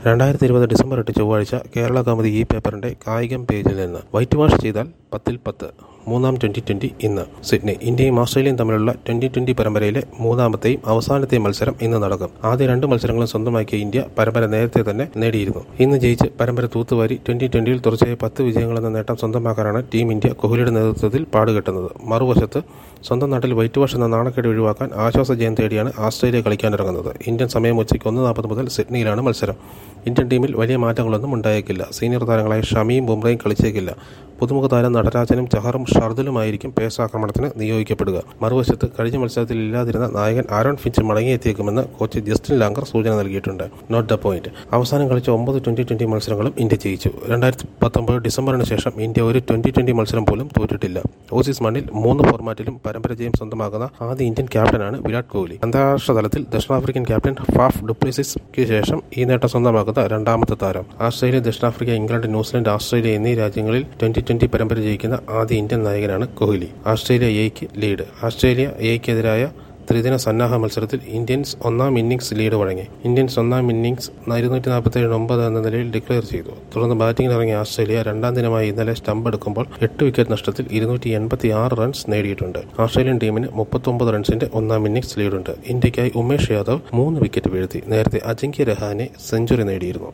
രണ്ടായിരത്തി ഇരുപത് ഡിസംബർ എട്ട് ചൊവ്വാഴ്ച കേരള കൗമുദി ഈ പേപ്പറിന്റെ കായികം പേജിൽ നിന്ന് വൈറ്റ് വാഷ് ചെയ്താൽ പത്തിൽ പത്ത് മൂന്നാം ട്വന്റി ട്വന്റി ഇന്ന് സിഡ്നി ഇന്ത്യയും ഓസ്ട്രേലിയയും തമ്മിലുള്ള ട്വന്റി ട്വന്റി പരമ്പരയിലെ മൂന്നാമത്തെയും അവസാനത്തെയും മത്സരം ഇന്ന് നടക്കും ആദ്യ രണ്ട് മത്സരങ്ങളും സ്വന്തമാക്കിയ ഇന്ത്യ പരമ്പര നേരത്തെ തന്നെ നേടിയിരുന്നു ഇന്ന് ജയിച്ച് പരമ്പര തൂത്തുവാരി ട്വന്റി ട്വന്റിയിൽ തുടർച്ചയായി പത്ത് വിജയങ്ങളെന്ന നേട്ടം സ്വന്തമാക്കാനാണ് ടീം ഇന്ത്യ കോഹ്ലിയുടെ നേതൃത്വത്തിൽ പാടുകെട്ടുന്നത് മറുവശത്ത് സ്വന്തം നാട്ടിൽ വൈറ്റ് വാഷ് എന്ന നാണക്കേട് ഒഴിവാക്കാൻ ആശ്വാസ ജയം തേടിയാണ് ആസ്ട്രേലിയ കളിക്കാനിറങ്ങുന്നത് ഇന്ത്യൻ സമയം ഉച്ചയ്ക്ക് ഒന്ന് നാൽപ്പത് മുതൽ സിഡ്നിയിലാണ് മത്സരം ഇന്ത്യൻ ടീമിൽ വലിയ മാറ്റങ്ങളൊന്നും ഉണ്ടായേക്കില്ല സീനിയർ താരങ്ങളായ ഷമിയും ബുംറയും കളിച്ചേക്കില്ല പുതുമുഖ താരം നടരാജനും ചഹറും ഷർദിലുമായിരിക്കും പേസ് ആക്രമണത്തിന് നിയോഗിക്കപ്പെടുക മറുവശത്ത് കഴിഞ്ഞ മത്സരത്തിൽ ഇല്ലാതിരുന്ന നായകൻ ആരോൺ ഫിഞ്ച് മടങ്ങിയെത്തിയേക്കുമെന്ന് കോച്ച് ജസ്റ്റിൻ ലാങ്കർ സൂചന നൽകിയിട്ടുണ്ട് നോട്ട് ദ പോയിന്റ് അവസാനം കളിച്ച ഒമ്പത് ട്വന്റി ട്വന്റി മത്സരങ്ങളും ഇന്ത്യ ജയിച്ചു രണ്ടായിരത്തി പത്തൊമ്പത് ഡിസംബറിന് ശേഷം ഇന്ത്യ ഒരു ട്വന്റി ട്വന്റി മത്സരം പോലും തോറ്റിട്ടില്ല ഓസീസ് മണ്ണിൽ മൂന്ന് ഫോർമാറ്റിലും പരമ്പര ജയം സ്വന്തമാക്കുന്ന ആദ്യ ഇന്ത്യൻ ക്യാപ്റ്റനാണ് വിരാട് കോഹ്ലി അന്താരാഷ്ട്ര തലത്തിൽ ദക്ഷിണാഫ്രിക്കൻ ക്യാപ്റ്റൻ ഫാഫ് ഡുപ്ലിസിസ്ക്ക് ശേഷം ഈ നേട്ടം സ്വന്തമാക്കുന്ന രണ്ടാമത്തെ താരം ആസ്ട്രേലിയ ദക്ഷിണാഫ്രിക്ക ഇംഗ്ലണ്ട് ന്യൂസിലൻഡ് ഓസ്ട്രേലിയ എന്നീ രാജ്യങ്ങളിൽ ട്വന്റി ട്വന്റി പരമ്പര ജയിക്കുന്ന ആദ്യ ഇന്ത്യൻ നായകനാണ് കോഹ്ലി ഓസ്ട്രേലിയ എയ്ക്ക് ലീഡ് ഓസ്ട്രേലിയ എയ്ക്കെതിരായ ത്രിദിന സന്നാഹ മത്സരത്തിൽ ഇന്ത്യൻസ് ഒന്നാം ഇന്നിംഗ്സ് ലീഡ് വഴങ്ങി ഇന്ത്യൻസ് ഒന്നാം ഇന്നിംഗ്സ് ഇരുന്നൂറ്റി നാൽപ്പത്തി ഏഴ് ഒമ്പത് എന്ന നിലയിൽ ഡിക്ലെയർ ചെയ്തു തുടർന്ന് ബാറ്റിംഗിനിറങ്ങിയ ഓസ്ട്രേലിയ രണ്ടാം ദിനമായി ഇന്നലെ സ്റ്റംപ് എടുക്കുമ്പോൾ എട്ട് വിക്കറ്റ് നഷ്ടത്തിൽ ഇരുന്നൂറ്റി എൺപത്തി ആറ് റൺസ് നേടിയിട്ടുണ്ട് ഓസ്ട്രേലിയൻ ടീമിന് മുപ്പത്തൊമ്പത് റൺസിന്റെ ഒന്നാം ഇന്നിംഗ്സ് ലീഡുണ്ട് ഇന്ത്യയ്ക്കായി ഉമേഷ് യാദവ് മൂന്ന് വിക്കറ്റ് വീഴ്ത്തി നേരത്തെ അജിങ്ക്യ രഹാനെ സെഞ്ചുറി നേടിയിരുന്നു